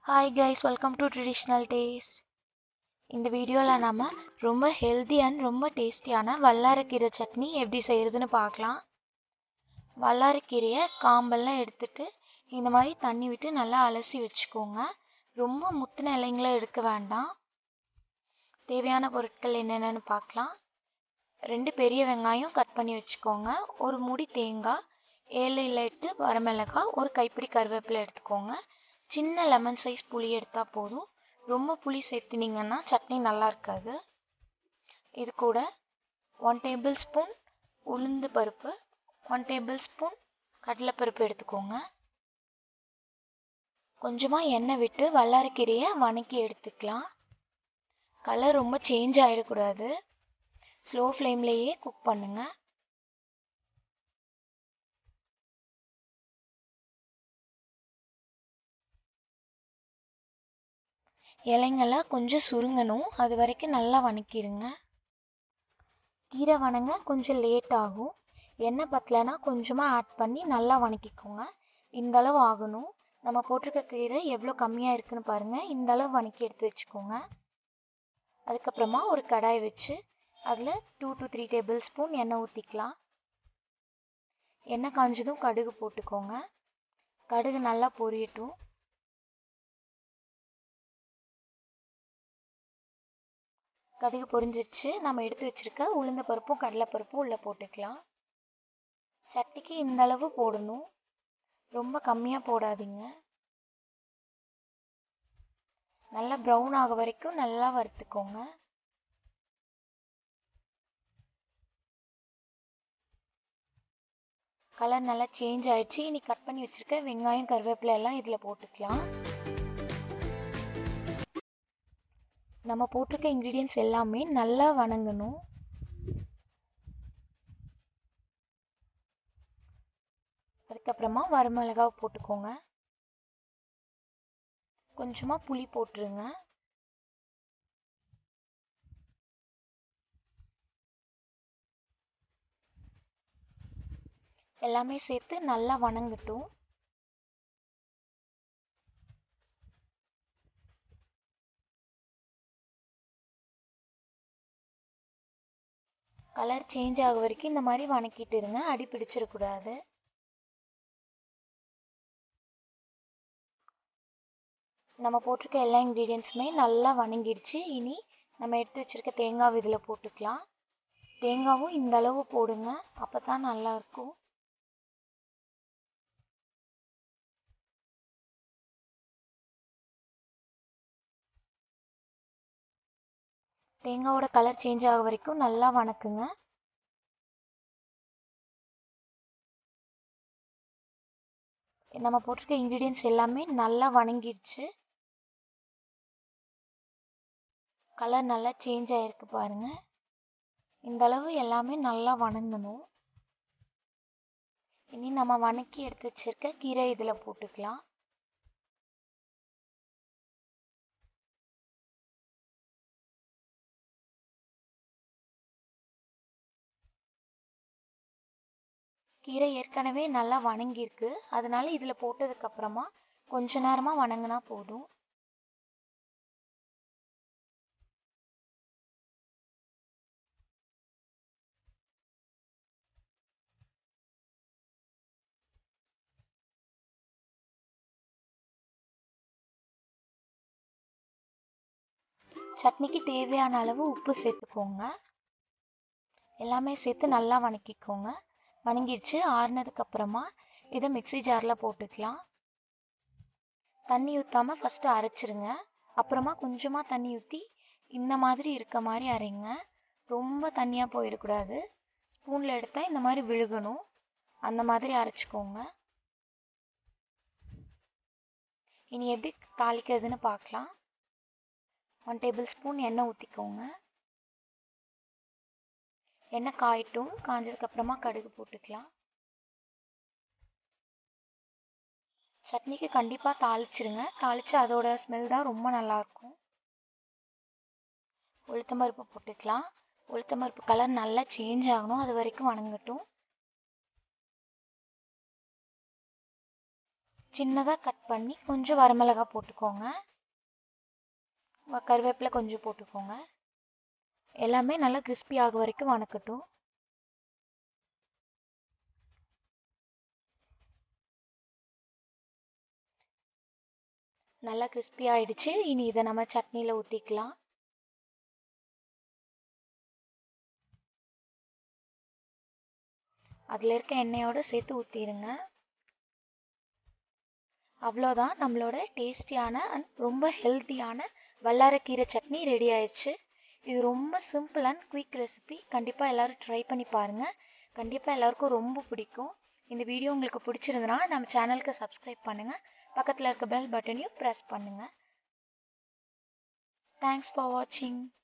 hi guys welcome to traditional taste இந்த வீடியோவில் நம்ம ரொம்ப ஹெல்தி அண்ட் ரொம்ப டேஸ்டியான வல்லாரக்கீரை சட்னி எப்படி செய்கிறதுன்னு பார்க்கலாம் வல்லாரக்கீரையை காம்பெல்லாம் எடுத்துட்டு இந்த மாதிரி தண்ணி விட்டு நல்லா அலசி வச்சுக்கோங்க ரொம்ப முத்தின இலைங்களை எடுக்க வேண்டாம் தேவையான பொருட்கள் என்னென்னு பார்க்கலாம் ரெண்டு பெரிய வெங்காயம் கட் பண்ணி வச்சுக்கோங்க ஒரு மூடி தேங்காய் ஏழு இல்லை எட்டு வரமிளகாய் ஒரு கைப்பிடி கருவேப்பிலை எடுத்துக்கோங்க சின்ன லெமன் சைஸ் புளி எடுத்தால் போதும் ரொம்ப புளி சேர்த்துனீங்கன்னா சட்னி நல்லா இருக்காது இது கூட ஒன் டேபிள் ஸ்பூன் உளுந்து பருப்பு ஒன் டேபிள் ஸ்பூன் கடலைப்பருப்பு எடுத்துக்கோங்க கொஞ்சமாக எண்ணெய் விட்டு வல்லாரக்கீரையை வணக்கி எடுத்துக்கலாம் கலர் ரொம்ப சேஞ்ச் ஆகிடக்கூடாது ஸ்லோ ஃப்ளேம்லேயே குக் பண்ணுங்கள் இலைங்கெல்லாம் கொஞ்சம் சுருங்கணும் அது வரைக்கும் நல்லா வணக்கிடுங்க கீரை வணங்க கொஞ்சம் லேட் ஆகும் எண்ணெய் பத்தலைன்னா கொஞ்சமாக ஆட் பண்ணி நல்லா வணக்கிக்கோங்க இந்த அளவு ஆகணும் நம்ம போட்டிருக்க கீரை எவ்வளோ கம்மியாக இருக்குன்னு பாருங்கள் இந்த அளவு வணக்கி எடுத்து வச்சுக்கோங்க அதுக்கப்புறமா ஒரு கடாய் வச்சு அதில் two to three tablespoon எண்ணெய் ஊற்றிக்கலாம் எண்ணெய் காஞ்சதும் கடுகு போட்டுக்கோங்க கடுகு நல்லா பொரியட்டும் கடுகு பொரிஞ்சிருச்சு நம்ம எடுத்து வச்சுருக்க உளுந்த பருப்பும் கடலைப்பருப்பும் உள்ளே போட்டுக்கலாம் சட்னிக்கு இந்த அளவு போடணும் ரொம்ப கம்மியாக போடாதீங்க நல்லா ப்ரௌன் ஆக வரைக்கும் நல்லா வறுத்துக்கோங்க கலர் நல்லா சேஞ்ச் ஆயிடுச்சு இனி கட் பண்ணி வச்சுருக்க வெங்காயம் கருவேப்பிலை எல்லாம் இதில் போட்டுக்கலாம் நம்ம போட்டிருக்க இன்க்ரீடியன்ஸ் எல்லாமே நல்லா வணங்கணும் அதுக்கப்புறமா வரமிளகாவை போட்டுக்கோங்க கொஞ்சமாக புளி போட்டுருங்க எல்லாமே சேர்த்து நல்லா வணங்கட்டும் கலர் சேஞ்ச் ஆக வரைக்கும் இந்த மாதிரி வணக்கிட்டு இருங்க அடி பிடிச்சிடக்கூடாது நம்ம போட்டிருக்க எல்லா இன்க்ரீடியன்ஸுமே நல்லா வணங்கிடுச்சு இனி நம்ம எடுத்து வச்சுருக்க தேங்காய் இதில் போட்டுக்கலாம் தேங்காவும் இந்த அளவு போடுங்க அப்போ தான் நல்லாயிருக்கும் தேங்காவோட கலர் சேஞ்ச் ஆக வரைக்கும் நல்லா வணக்குங்க நம்ம போட்டிருக்க இன்க்ரீடியன்ஸ் எல்லாமே நல்லா வணங்கிருச்சு கலர் நல்லா சேஞ்ச் ஆகிருக்கு பாருங்க இந்த அளவு எல்லாமே நல்லா வணங்கணும் இனி நம்ம வணக்கி எடுத்து வச்சிருக்க கீரை இதில் போட்டுக்கலாம் கீரை ஏற்கனவே நல்லா வணங்கியிருக்கு அதனால இதில் போட்டதுக்கப்புறமா கொஞ்ச நேரமாக வணங்கினா போதும் சட்னிக்கு தேவையான அளவு உப்பு சேர்த்துக்கோங்க எல்லாமே சேர்த்து நல்லா வணக்கிக்கோங்க வணங்கிடுச்சு ஆறுனதுக்கு அப்புறமா இதை மிக்சி ஜாரில் போட்டுக்கலாம் தண்ணி ஊற்றாமல் ஃபஸ்ட்டு அரைச்சிருங்க அப்புறமா கொஞ்சமாக தண்ணி ஊற்றி இந்த மாதிரி இருக்க மாதிரி அரைங்க ரொம்ப தண்ணியாக போயிடக்கூடாது ஸ்பூனில் எடுத்தால் இந்த மாதிரி விழுகணும் அந்த மாதிரி அரைச்சிக்கோங்க இனி எப்படி தாளிக்கிறதுன்னு பார்க்கலாம் ஒன் டேபிள் ஸ்பூன் எண்ணெய் ஊற்றிக்கோங்க எண்ணெய் காயட்டும் காஞ்சதுக்கப்புறமா கடுகு போட்டுக்கலாம் சட்னிக்கு கண்டிப்பாக தாளிச்சிருங்க தாளித்து அதோட ஸ்மெல் தான் ரொம்ப நல்லாயிருக்கும் உளுத்தம்பருப்பு போட்டுக்கலாம் உளுத்தம்பருப்பு கலர் நல்லா சேஞ்ச் ஆகணும் அது வரைக்கும் வணங்கட்டும் சின்னதாக கட் பண்ணி கொஞ்சம் வரமிளகா போட்டுக்கோங்க கருவேப்பிலை கொஞ்சம் போட்டுக்கோங்க எல்லாமே நல்லா கிறிஸ்பி ஆக வரைக்கும் வணக்கட்டும் நல்லா கிறிஸ்பி ஆயிடுச்சு இனி இதை நம்ம சட்னியில் ஊற்றிக்கலாம் அதில் இருக்க எண்ணெயோடு சேர்த்து ஊற்றிடுங்க அவ்வளோதான் நம்மளோட டேஸ்டியான அண்ட் ரொம்ப ஹெல்த்தியான வல்லாரக்கீரை சட்னி ரெடி ஆயிடுச்சு இது ரொம்ப சிம்பிள் அண்ட் குயிக் ரெசிபி கண்டிப்பாக எல்லோரும் ட்ரை பண்ணி பாருங்கள் கண்டிப்பாக எல்லாருக்கும் ரொம்ப பிடிக்கும் இந்த வீடியோ உங்களுக்கு பிடிச்சிருந்தனா நம்ம சேனலுக்கு சப்ஸ்கிரைப் பண்ணுங்கள் பக்கத்தில் இருக்க பெல் பட்டனையும் ப்ரெஸ் பண்ணுங்கள் தேங்க்ஸ் ஃபார் வாட்சிங்